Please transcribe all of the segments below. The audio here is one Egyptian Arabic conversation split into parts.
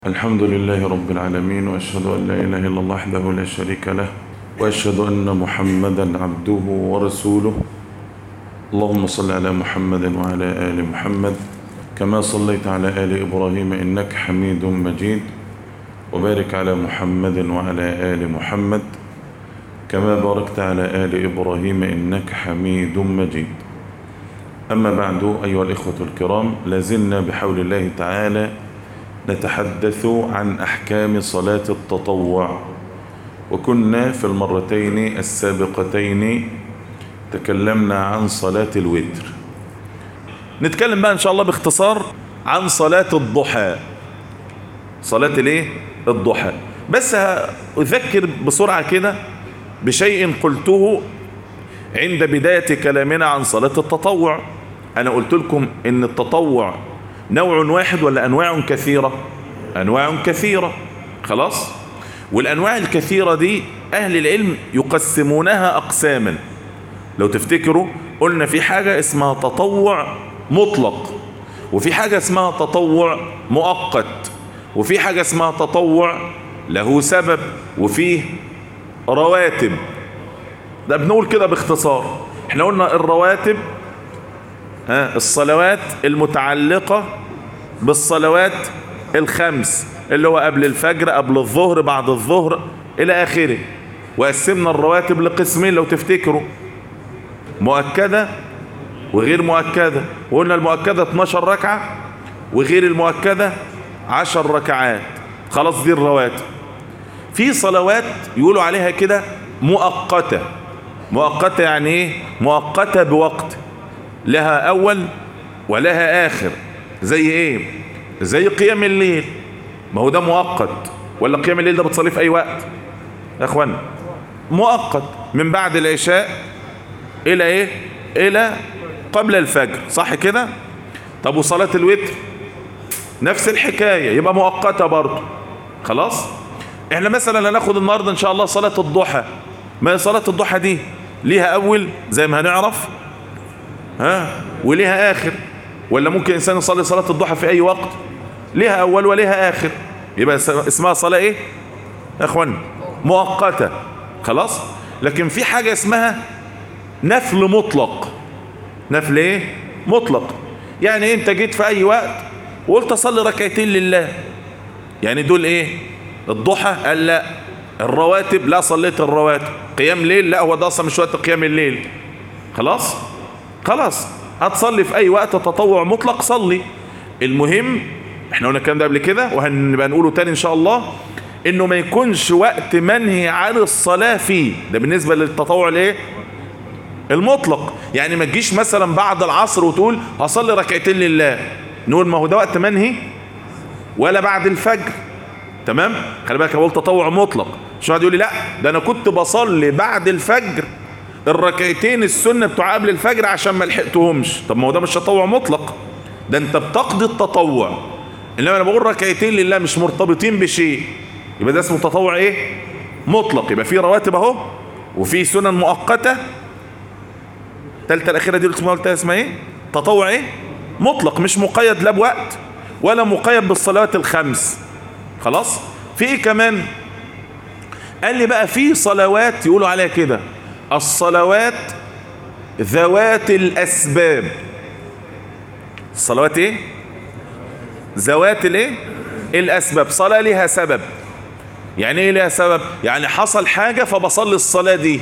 الحمد لله رب العالمين وأشهد أن لا إله إلا الله وحده لا شريك له وأشهد أن محمدا عبده ورسوله اللهم صل على محمد وعلى آل محمد كما صليت على آل إبراهيم إنك حميد مجيد وبارك على محمد وعلى آل محمد كما باركت على آل إبراهيم إنك حميد مجيد أما بعد أيها الإخوة الكرام لازلنا بحول الله تعالى نتحدث عن أحكام صلاة التطوع وكنا في المرتين السابقتين تكلمنا عن صلاة الوتر نتكلم بقى إن شاء الله باختصار عن صلاة الضحى صلاة الايه الضحى بس أذكر بسرعة كده بشيء قلته عند بداية كلامنا عن صلاة التطوع أنا قلت لكم إن التطوع نوع واحد ولا أنواع كثيرة أنواع كثيرة خلاص والأنواع الكثيرة دي أهل العلم يقسمونها أقساما لو تفتكروا قلنا في حاجة اسمها تطوع مطلق وفي حاجة اسمها تطوع مؤقت وفي حاجة اسمها تطوع له سبب وفيه رواتب ده بنقول كده باختصار احنا قلنا الرواتب ها الصلوات المتعلقة بالصلوات الخمس اللي هو قبل الفجر قبل الظهر بعد الظهر الى اخره وقسمنا الرواتب لقسمين لو تفتكروا مؤكدة وغير مؤكدة وقلنا المؤكدة 12 ركعة وغير المؤكدة 10 ركعات خلاص دي الرواتب في صلوات يقولوا عليها كده مؤقتة مؤقتة يعني ايه مؤقتة بوقت لها اول ولها اخر زي ايه زي قيام الليل ما هو ده مؤقت ولا قيام الليل ده بتصليه في اي وقت يا اخوانا مؤقت من بعد العشاء الى ايه الى قبل الفجر صح كده طب وصلاة الوتر نفس الحكاية يبقى مؤقتة برضه خلاص احنا مثلا هناخد النهاردة ان شاء الله صلاة الضحى ما هي صلاة الضحى دي ليها اول زي ما هنعرف ها وليها اخر ولا ممكن انسان يصلي صلاة الضحى في اي وقت ليها اول وليها اخر يبقى اسمها صلاة ايه يا اخوان مؤقتة خلاص لكن في حاجة اسمها نفل مطلق نفل ايه مطلق يعني انت جيت في اي وقت وقلت اصلي ركعتين لله يعني دول ايه الضحى قال لا الرواتب لا صليت الرواتب قيام ليل لا هو ده اصلا مش وقت قيام الليل خلاص خلاص هتصلي في اي وقت تطوع مطلق صلي المهم احنا قلنا الكلام ده قبل كده وهنبقى نقوله تاني ان شاء الله انه ما يكونش وقت منهي عن الصلاة فيه ده بالنسبة للتطوع الايه المطلق يعني ما تجيش مثلا بعد العصر وتقول هصلي ركعتين لله نقول ما هو ده وقت منهي ولا بعد الفجر تمام خلي بالك اقول تطوع مطلق مش واحد يقول لي لا ده انا كنت بصلي بعد الفجر الركعتين السنه بتوع قبل الفجر عشان ما لحقتهمش طب ما هو ده مش تطوع مطلق ده انت بتقضي التطوع انما انا بقول ركعتين لله مش مرتبطين بشيء يبقى ده اسمه تطوع ايه مطلق يبقى في رواتب اهو وفي سنن مؤقته الثالثه الاخيره دي اللي قلتها اسمها ايه تطوع ايه مطلق مش مقيد لا بوقت ولا مقيد بالصلوات الخمس خلاص في ايه كمان قال لي بقى في صلوات يقولوا عليها كده الصلوات ذوات الاسباب الصلوات ايه ذوات الايه الاسباب صلاة لها سبب يعني ايه لها سبب يعني حصل حاجة فبصلي الصلاة دي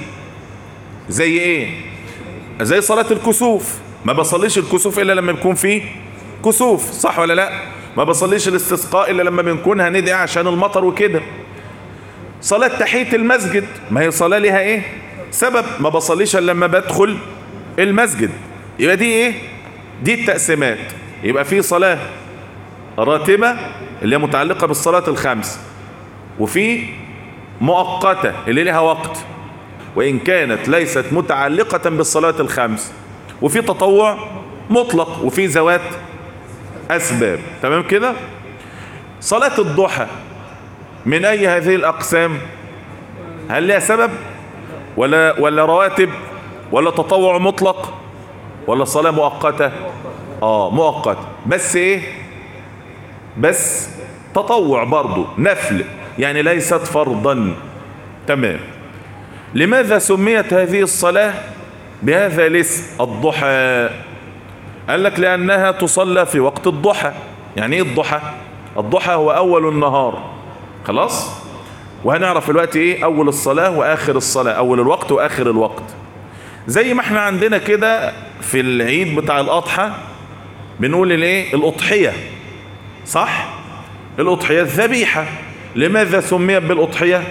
زي ايه زي صلاة الكسوف ما بصليش الكسوف الا لما بيكون فيه كسوف صح ولا لا ما بصليش الاستسقاء الا لما بنكون هندعي عشان المطر وكده صلاة تحية المسجد ما هي صلاة لها ايه سبب ما بصليش الا لما بدخل المسجد يبقى دي ايه دي التقسيمات يبقى في صلاة راتبة اللي هي متعلقة بالصلاة الخمس وفي مؤقتة اللي لها وقت وإن كانت ليست متعلقة بالصلاة الخمس وفي تطوع مطلق وفي ذوات أسباب تمام كده صلاة الضحى من أي هذه الأقسام هل لها سبب ولا ولا رواتب ولا تطوع مطلق ولا صلاة مؤقتة اه مؤقت بس ايه بس تطوع برضو نفل يعني ليست فرضا تمام لماذا سميت هذه الصلاة بهذا الاسم الضحى قال لك لأنها تصلى في وقت الضحى يعني ايه الضحى الضحى هو أول النهار خلاص وهنعرف الوقت ايه أول الصلاة وآخر الصلاة أول الوقت وآخر الوقت زي ما احنا عندنا كده في العيد بتاع الأضحى بنقول الايه الأضحية صح الأضحية الذبيحة لماذا سميت بالأضحية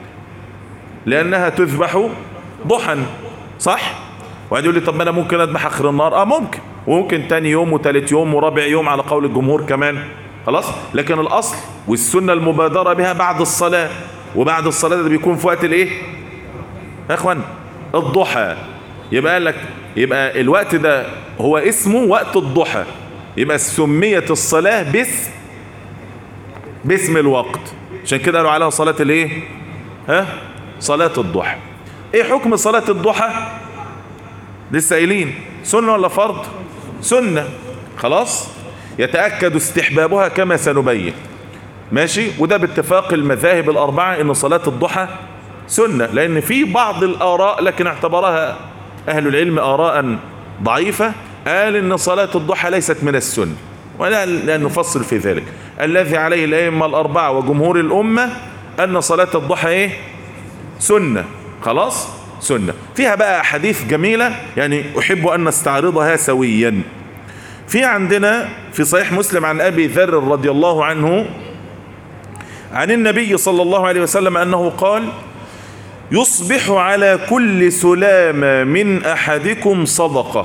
لأنها تذبح ضحى صح واحد يقول لي طب ما انا ممكن اذبح اخر النهار اه ممكن وممكن تاني يوم وتالت يوم ورابع يوم على قول الجمهور كمان خلاص لكن الاصل والسنه المبادره بها بعد الصلاه وبعد الصلاه ده بيكون في وقت الايه يا اخوان الضحى يبقى قال لك يبقى الوقت ده هو اسمه وقت الضحى يبقى سميت الصلاه باسم باسم الوقت عشان كده قالوا عليها صلاه الايه ها صلاه الضحى ايه حكم صلاه الضحى لسه قايلين سنة ولا فرض سنة خلاص يتأكد استحبابها كما سنبين ماشي وده باتفاق المذاهب الأربعة ان صلاة الضحى سنة لأن في بعض الآراء لكن اعتبرها أهل العلم آراء ضعيفة قال ان صلاة الضحى ليست من السنة ولا لأن نفصل في ذلك الذي عليه الأئمة الأربعة وجمهور الأمة أن صلاة الضحى إيه سنة خلاص سنة فيها بقى حديث جميلة يعني أحب أن نستعرضها سويا في عندنا في صحيح مسلم عن أبي ذر رضي الله عنه عن النبي صلى الله عليه وسلم أنه قال يصبح على كل سلامة من أحدكم صدقة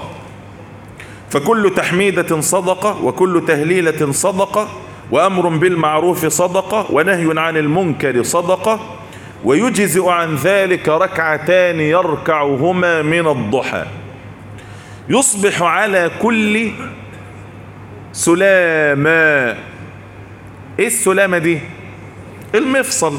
فكل تحميدة صدقة وكل تهليلة صدقة وأمر بالمعروف صدقة ونهي عن المنكر صدقة ويجزئ عن ذلك ركعتان يركعهما من الضحى يصبح على كل سلامة ايه السلامة دي المفصل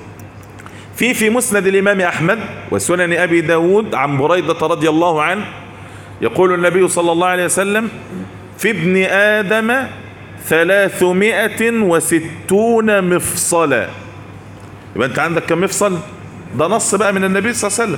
في في مسند الامام احمد وسنن ابي داود عن بريدة رضي الله عنه يقول النبي صلى الله عليه وسلم في ابن ادم ثلاثمائة وستون مفصلا يبقى انت عندك كم مفصل ده نص بقى من النبي صلى الله عليه وسلم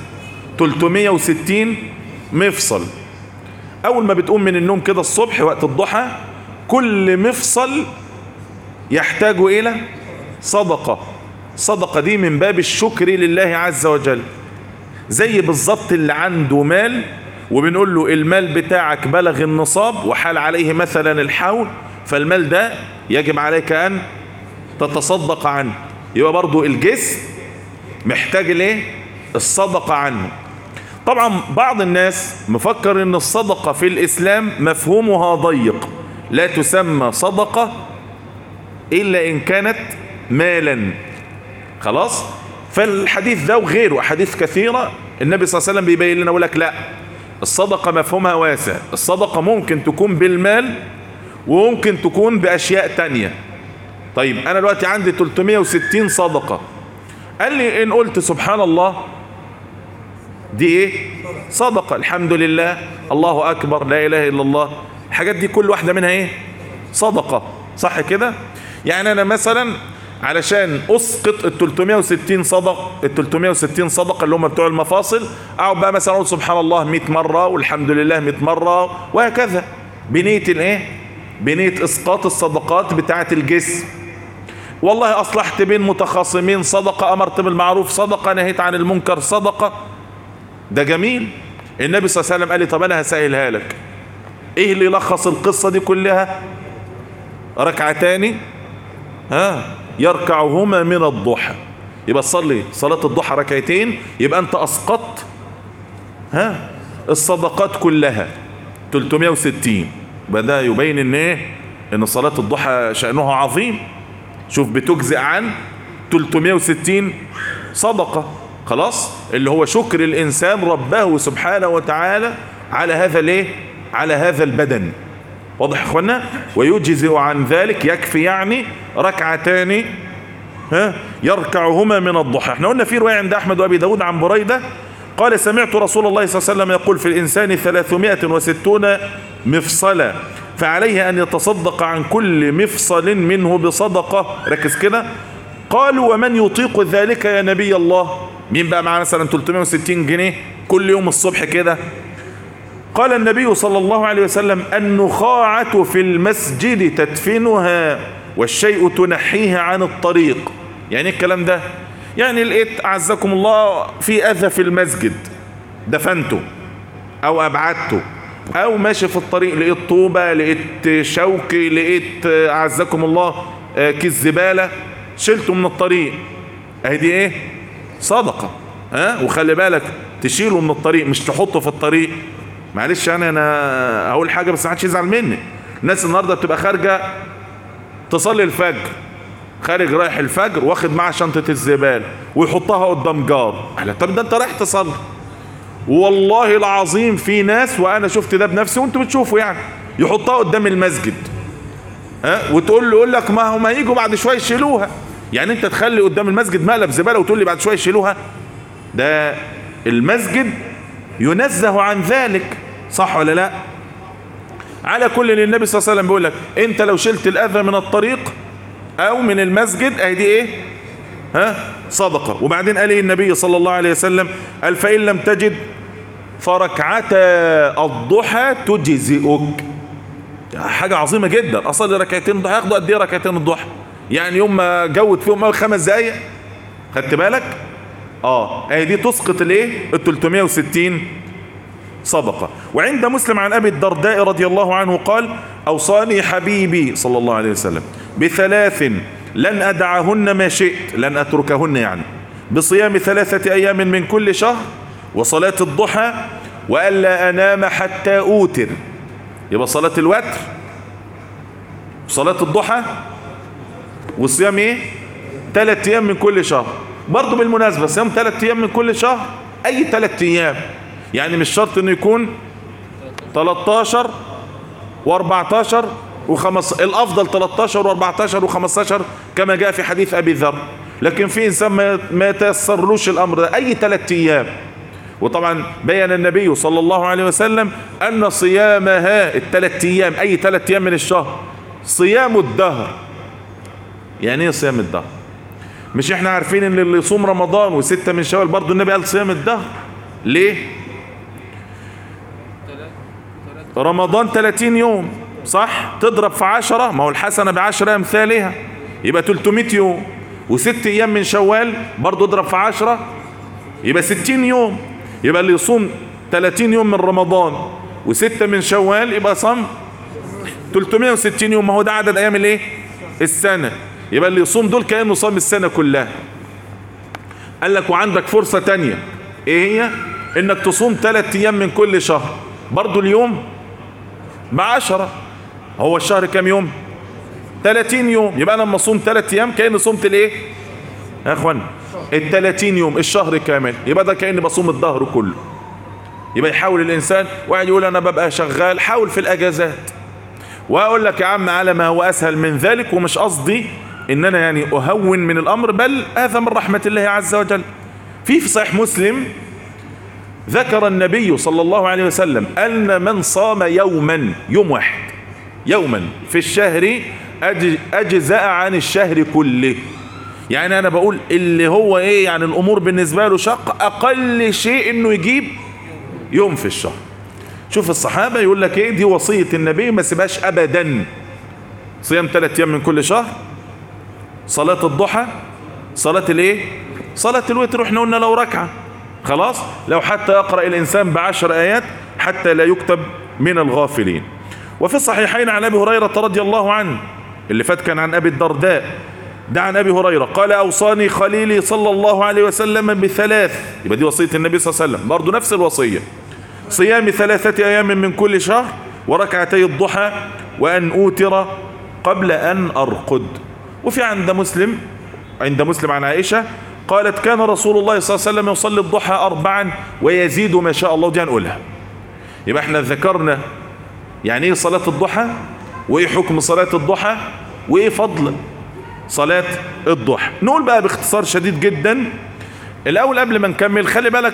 360 مفصل اول ما بتقوم من النوم كده الصبح وقت الضحى كل مفصل يحتاج الى صدقة صدقة دي من باب الشكر لله عز وجل زي بالظبط اللي عنده مال وبنقول له المال بتاعك بلغ النصاب وحال عليه مثلا الحول فالمال ده يجب عليك ان تتصدق عنه يبقى برضو الجسم محتاج الايه الصدقة عنه طبعا بعض الناس مفكر ان الصدقة في الاسلام مفهومها ضيق لا تسمى صدقة الا ان كانت مالا خلاص فالحديث ده وغيره احاديث كثيرة النبي صلى الله عليه وسلم بيبين لنا لك لا الصدقة مفهومها واسع الصدقة ممكن تكون بالمال وممكن تكون باشياء تانية طيب انا دلوقتي عندي 360 صدقة قال لي ان قلت سبحان الله دي ايه صدقة الحمد لله الله اكبر لا اله الا الله الحاجات دي كل واحدة منها ايه صدقة صح كده يعني انا مثلا علشان اسقط ال 360 صدق ال 360 صدقه اللي هم بتوع المفاصل اقعد بقى مثلا اقول سبحان الله 100 مره والحمد لله 100 مره وهكذا بنيه الايه بنيه اسقاط الصدقات بتاعه الجسم والله اصلحت بين متخاصمين صدقه امرت بالمعروف صدقه نهيت عن المنكر صدقه ده جميل النبي صلى الله عليه وسلم قال لي طب انا هسهلها لك ايه اللي يلخص القصه دي كلها ركعتان ها يركعهما من الضحى يبقى تصلي صلاة الضحى ركعتين يبقى انت اسقطت ها الصدقات كلها 360 بدأ يبين ان ايه ان صلاة الضحى شأنها عظيم شوف بتجزئ عن 360 صدقة خلاص اللي هو شكر الانسان ربه سبحانه وتعالى على هذا الايه على هذا البدن واضح يا اخوانا ويجزئ عن ذلك يكفي يعني ركعتان ها يركعهما من الضحى احنا قلنا في روايه عند احمد وابي داود عن بريده قال سمعت رسول الله صلى الله عليه وسلم يقول في الانسان 360 مفصلا فعليه أن يتصدق عن كل مفصل منه بصدقة ركز كده قالوا ومن يطيق ذلك يا نبي الله مين بقى معاه مثلا 360 جنيه كل يوم الصبح كده قال النبي صلى الله عليه وسلم النخاعة في المسجد تدفنها والشيء تنحيه عن الطريق يعني الكلام ده يعني لقيت أعزكم الله في أذى في المسجد دفنته أو أبعدته أو ماشي في الطريق لقيت طوبة لقيت شوكي لقيت أعزكم الله كيس زبالة شلته من الطريق اهي دي ايه صدقة ها وخلي بالك تشيله من الطريق مش تحطه في الطريق معلش انا انا اقول حاجة بس ما حدش يزعل مني الناس النهاردة بتبقى خارجة تصلي الفجر خارج رايح الفجر واخد معاه شنطة الزبالة ويحطها قدام جار طب ده انت رايح تصلي والله العظيم في ناس وانا شفت ده بنفسي وانتوا بتشوفوا يعني يحطها قدام المسجد ها وتقول له يقول لك ما هم هيجوا بعد شويه يشيلوها يعني انت تخلي قدام المسجد مقلب زباله وتقول لي بعد شويه يشيلوها ده المسجد ينزه عن ذلك صح ولا لا على كل النبي صلى الله عليه وسلم بيقول لك انت لو شلت الاذى من الطريق او من المسجد اهي دي ايه ها صدقه وبعدين قال ايه النبي صلى الله عليه وسلم قال فان لم تجد فركعتا الضحى تجزئك حاجة عظيمة جدا أصلي ركعتين الضحى ياخدوا قد إيه ركعتين الضحى يعني يوم ما جود فيهم أول خمس دقايق خدت بالك اه اهي دي تسقط الايه ال 360 صدقة وعند مسلم عن أبي الدرداء رضي الله عنه قال أوصاني حبيبي صلى الله عليه وسلم بثلاث لن أدعهن ما شئت لن أتركهن يعني بصيام ثلاثة أيام من كل شهر وصلاة الضحى وألا أنام حتى أوتر يبقى صلاة الوتر صلاة الضحى والصيام ايه ثلاث ايام من كل شهر برضه بالمناسبة صيام ثلاث ايام من كل شهر اي ثلاث ايام يعني مش شرط انه يكون 13 و14 وخمس الافضل 13 و14 و15 كما جاء في حديث ابي ذر لكن في انسان ما, ما يتيسرلوش الامر ده اي ثلاث ايام وطبعا بين النبي صلى الله عليه وسلم ان صيامها الثلاث ايام اي ثلاث ايام من الشهر صيام الدهر يعني ايه صيام الدهر مش احنا عارفين ان اللي يصوم رمضان وستة من شوال برضو النبي قال صيام الدهر ليه رمضان 30 يوم صح تضرب في عشرة ما هو الحسنة بعشرة امثالها يبقى 300 يوم وست ايام من شوال برضو اضرب في عشرة يبقى 60 يوم يبقى اللي يصوم 30 يوم من رمضان وستة من شوال يبقى صام 360 يوم ما هو ده عدد ايام الايه السنة يبقى اللي يصوم دول كأنه صام السنة كلها قال لك وعندك فرصة تانية ايه هي انك تصوم ثلاث ايام من كل شهر برضو اليوم بعشرة هو الشهر كام يوم 30 يوم يبقى انا لما اصوم ثلاث ايام كأني صمت الايه يا اخوان ال 30 يوم الشهر كامل يبقى ده كأني بصوم الظهر كله يبقى يحاول الانسان واحد يقول انا ببقى شغال حاول في الاجازات واقول لك يا عم على ما هو اسهل من ذلك ومش قصدي ان انا يعني اهون من الامر بل هذا من رحمة الله عز وجل في في صحيح مسلم ذكر النبي صلى الله عليه وسلم ان من صام يوما يوم واحد يوما في الشهر اجزاء عن الشهر كله يعني انا بقول اللي هو ايه يعني الامور بالنسبة له شق اقل شيء انه يجيب يوم في الشهر شوف الصحابة يقول لك ايه دي وصية النبي ما سيبهاش ابدا صيام ثلاث ايام من كل شهر صلاة الضحى صلاة الايه صلاة الوتر احنا قلنا لو ركعة خلاص لو حتى يقرأ الانسان بعشر ايات حتى لا يكتب من الغافلين وفي الصحيحين عن ابي هريرة رضي الله عنه اللي فات كان عن ابي الدرداء ده عن ابي هريرة قال اوصاني خليلي صلى الله عليه وسلم بثلاث يبقى دي وصية النبي صلى الله عليه وسلم برضه نفس الوصية صيام ثلاثة ايام من كل شهر وركعتي الضحى وان اوتر قبل ان ارقد وفي عند مسلم عند مسلم عن عائشة قالت كان رسول الله صلى الله عليه وسلم يصلي الضحى أربعا ويزيد ما شاء الله دي هنقولها يبقى احنا ذكرنا يعني ايه صلاة الضحى وايه حكم صلاة الضحى وايه فضل صلاة الضحى نقول بقى باختصار شديد جدا الاول قبل ما نكمل خلي بالك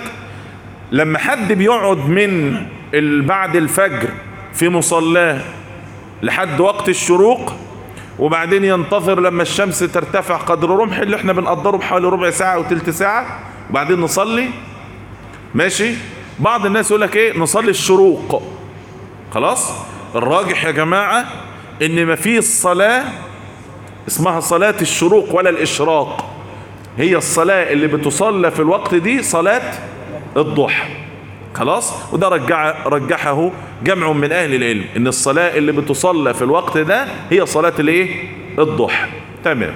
لما حد بيقعد من بعد الفجر في مصلاه لحد وقت الشروق وبعدين ينتظر لما الشمس ترتفع قدر رمح اللي احنا بنقدره بحوالي ربع ساعة او تلت ساعة وبعدين نصلي ماشي بعض الناس يقول لك ايه نصلي الشروق خلاص الراجح يا جماعة ان ما فيش صلاة اسمها صلاة الشروق ولا الاشراق هي الصلاة اللي بتصلى في الوقت دي صلاة الضحى خلاص وده رجع رجحه جمع من اهل العلم ان الصلاة اللي بتصلى في الوقت ده هي صلاة الايه الضحى تمام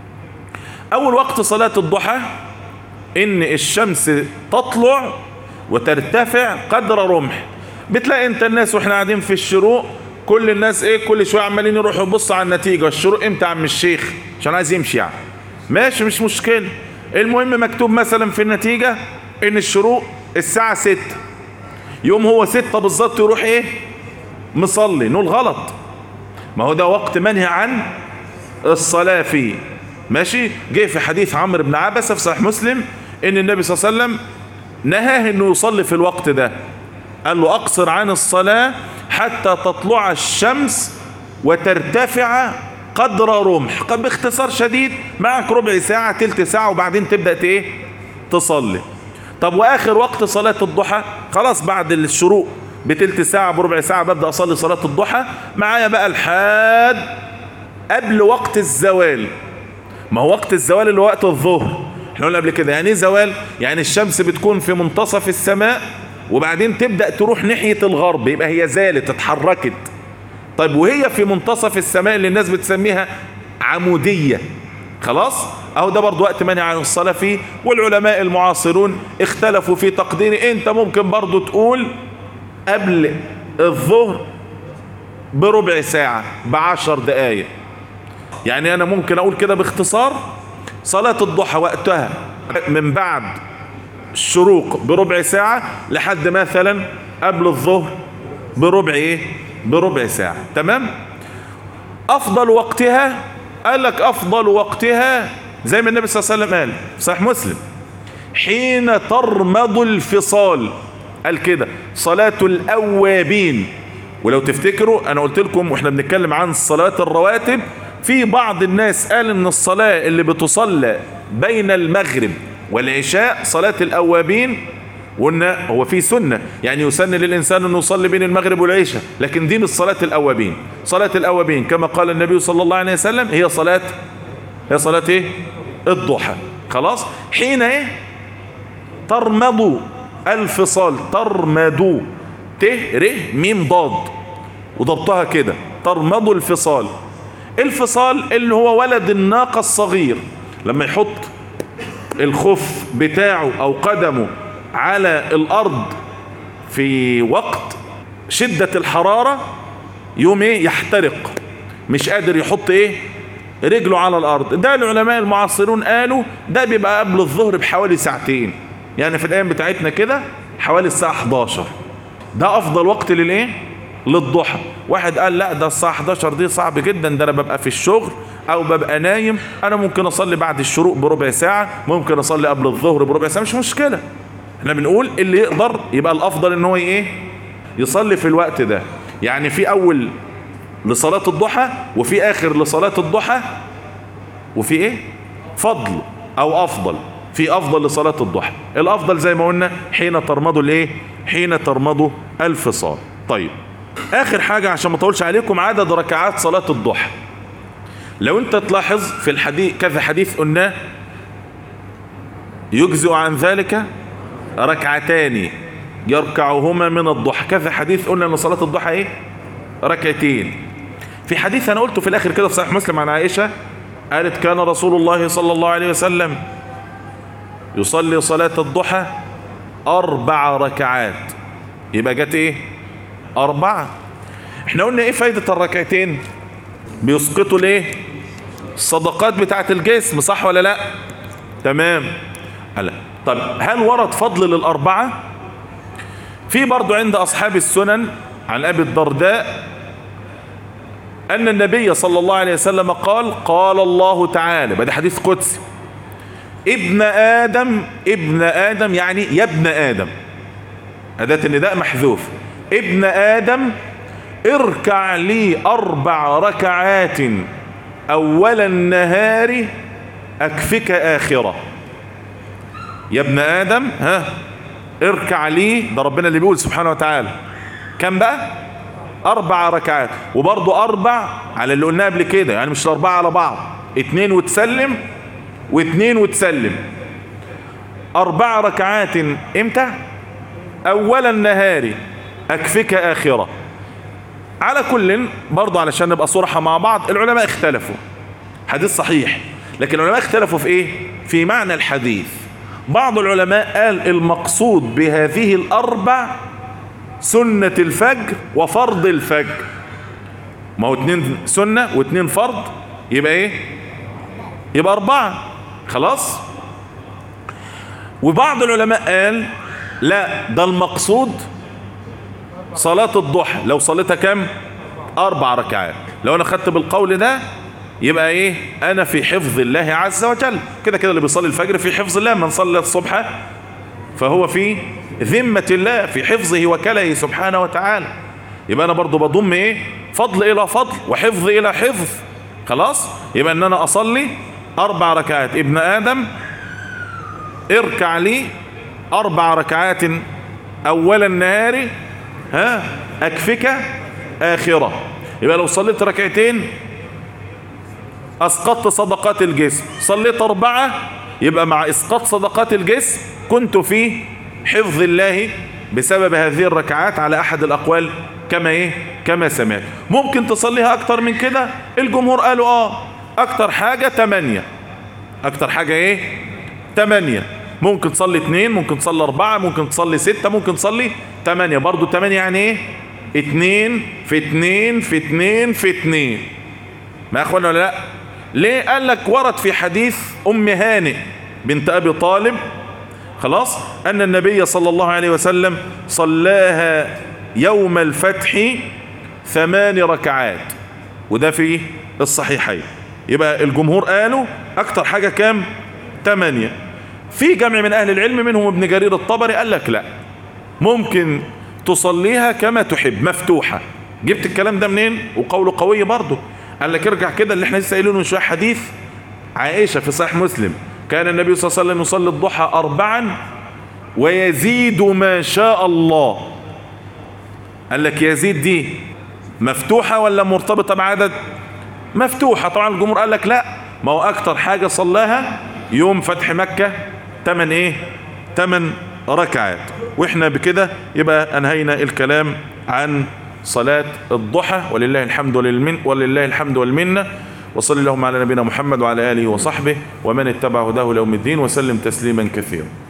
اول وقت صلاة الضحى ان الشمس تطلع وترتفع قدر رمح بتلاقي انت الناس واحنا قاعدين في الشروق كل الناس ايه كل شويه عمالين يروحوا يبصوا على النتيجه الشروق امتى يا عم الشيخ عشان عايز يمشي يعني ماشي مش مشكله المهم مكتوب مثلا في النتيجه ان الشروق الساعه 6 يوم هو 6 بالظبط يروح ايه مصلي نقول غلط ما هو ده وقت منهي عن الصلاه فيه ماشي جه في حديث عمرو بن عبسه في صحيح مسلم ان النبي صلى الله عليه وسلم نهاه انه يصلي في الوقت ده قال له اقصر عن الصلاة حتى تطلع الشمس وترتفع قدر رمح قد باختصار شديد معك ربع ساعة تلت ساعة وبعدين تبدأ ايه تصلي طب واخر وقت صلاة الضحى خلاص بعد الشروق بتلت ساعة بربع ساعة ببدأ اصلي صلاة الضحى معايا بقى الحاد قبل وقت الزوال ما هو وقت الزوال اللي هو وقت الظهر احنا قلنا قبل كده يعني ايه زوال يعني الشمس بتكون في منتصف السماء وبعدين تبدأ تروح ناحية الغرب يبقى هي زالت اتحركت طيب وهي في منتصف السماء اللي الناس بتسميها عمودية خلاص اهو ده برضو وقت منع عن الصلاة فيه والعلماء المعاصرون اختلفوا في تقدير انت ممكن برضو تقول قبل الظهر بربع ساعة بعشر دقايق يعني انا ممكن اقول كده باختصار صلاة الضحى وقتها من بعد الشروق بربع ساعة لحد مثلا قبل الظهر بربع ايه بربع ساعة تمام افضل وقتها قال لك افضل وقتها زي ما النبي صلى الله عليه وسلم قال صحيح مسلم حين ترمض الفصال قال كده صلاة الاوابين ولو تفتكروا انا قلت لكم واحنا بنتكلم عن صلاة الرواتب في بعض الناس قال ان الصلاة اللي بتصلى بين المغرب والعشاء صلاة الأوابين قلنا هو في سنة يعني يسن للإنسان أنه يصلي بين المغرب والعشاء لكن دي مش صلاة الأوابين صلاة الأوابين كما قال النبي صلى الله عليه وسلم هي صلاة هي صلاة ايه الضحى خلاص حين ايه ترمض الفصال ترمض ت ر ميم ضاد وضبطها كده ترمض الفصال الفصال اللي هو ولد الناقة الصغير لما يحط الخف بتاعه او قدمه على الارض في وقت شدة الحرارة يوم ايه يحترق مش قادر يحط ايه رجله على الارض ده العلماء المعاصرون قالوا ده بيبقى قبل الظهر بحوالي ساعتين يعني في الايام بتاعتنا كده حوالي الساعة 11 ده افضل وقت للايه للضحى واحد قال لا ده الساعة 11 دي صعب جدا ده انا ببقى في الشغل او ببقى نايم انا ممكن اصلي بعد الشروق بربع ساعة ممكن اصلي قبل الظهر بربع ساعة مش مشكلة احنا بنقول اللي يقدر يبقى الافضل ان هو ايه يصلي في الوقت ده يعني في اول لصلاة الضحى وفي اخر لصلاة الضحى وفي ايه فضل او افضل في افضل لصلاة الضحى الافضل زي ما قلنا حين ترمضوا الايه حين ترمضوا الفصال طيب اخر حاجة عشان ما اطولش عليكم عدد ركعات صلاة الضحى لو انت تلاحظ في الحديث كذا حديث قلناه يجزئ عن ذلك ركعتان يركعهما من الضحى كذا حديث قلنا ان صلاة الضحى ايه ركعتين في حديث انا قلته في الاخر كده في صحيح مسلم عن عائشة قالت كان رسول الله صلى الله عليه وسلم يصلي صلاة الضحى اربع ركعات يبقى جت ايه اربعة احنا قلنا ايه فايدة الركعتين بيسقطوا ليه الصدقات بتاعت الجسم صح ولا لا تمام هلا طب هل ورد فضل للأربعة في برضو عند أصحاب السنن عن أبي الدرداء أن النبي صلى الله عليه وسلم قال قال الله تعالى بدي حديث قدسي ابن آدم ابن آدم يعني يا ابن آدم أداة النداء محذوف ابن آدم اركع لي أربع ركعات أول النهار أكفك آخرة يا ابن آدم ها اركع لي ده ربنا اللي بيقول سبحانه وتعالى كم بقى أربع ركعات وبرضه أربع على اللي قلناه قبل كده يعني مش الأربعة على بعض اتنين وتسلم واتنين وتسلم أربع ركعات امتى أول النهار أكفك آخرة على كل برضه علشان نبقى صرحة مع بعض العلماء اختلفوا حديث صحيح لكن العلماء اختلفوا في ايه في معنى الحديث بعض العلماء قال المقصود بهذه الأربع سنة الفجر وفرض الفجر ما هو اتنين سنة واتنين فرض يبقى ايه يبقى أربعة خلاص وبعض العلماء قال لا ده المقصود صلاة الضحى لو صليتها كم أربع ركعات لو أنا خدت بالقول ده يبقى إيه أنا في حفظ الله عز وجل كده كده اللي بيصلي الفجر في حفظ الله من صلى الصبح فهو في ذمة الله في حفظه وكله سبحانه وتعالى يبقى أنا برضو بضم إيه فضل إلى فضل وحفظ إلى حفظ خلاص يبقى أن أنا أصلي أربع ركعات ابن آدم اركع لي أربع ركعات أول النهار ها أكفك آخرة يبقى لو صليت ركعتين أسقطت صدقات الجسم صليت أربعة يبقى مع إسقاط صدقات الجسم كنت في حفظ الله بسبب هذه الركعات على أحد الأقوال كما إيه كما سمعت ممكن تصليها أكتر من كده الجمهور قالوا آه أكتر حاجة تمانية أكتر حاجة إيه تمانية ممكن تصلي اتنين ممكن تصلي اربعة ممكن تصلي ستة ممكن تصلي تمانية برضو تمانية يعني ايه اتنين في اتنين في اتنين في اتنين ما اخوانا ولا لا ليه قال لك ورد في حديث ام هانئ بنت ابي طالب خلاص ان النبي صلى الله عليه وسلم صلاها يوم الفتح ثمان ركعات وده في الصحيحين يبقى الجمهور قالوا اكتر حاجة كام تمانية في جمع من أهل العلم منهم ابن جرير الطبري قال لك لا ممكن تصليها كما تحب مفتوحة جبت الكلام ده منين وقوله قوي برضه قال لك ارجع كده اللي احنا لسه قايلينه من شويه حديث عائشة في صحيح مسلم كان النبي صلى الله عليه وسلم يصلي الضحى أربعا ويزيد ما شاء الله قال لك يزيد دي مفتوحة ولا مرتبطة بعدد مفتوحة طبعا الجمهور قال لك لا ما هو أكتر حاجة صلاها يوم فتح مكة تمن ايه تمن ركعات واحنا بكده يبقى انهينا الكلام عن صلاة الضحى ولله الحمد وللمن ولله الحمد والمنة وصلى اللهم على نبينا محمد وعلى آله وصحبه ومن اتبع هداه ليوم الدين وسلم تسليما كثيرا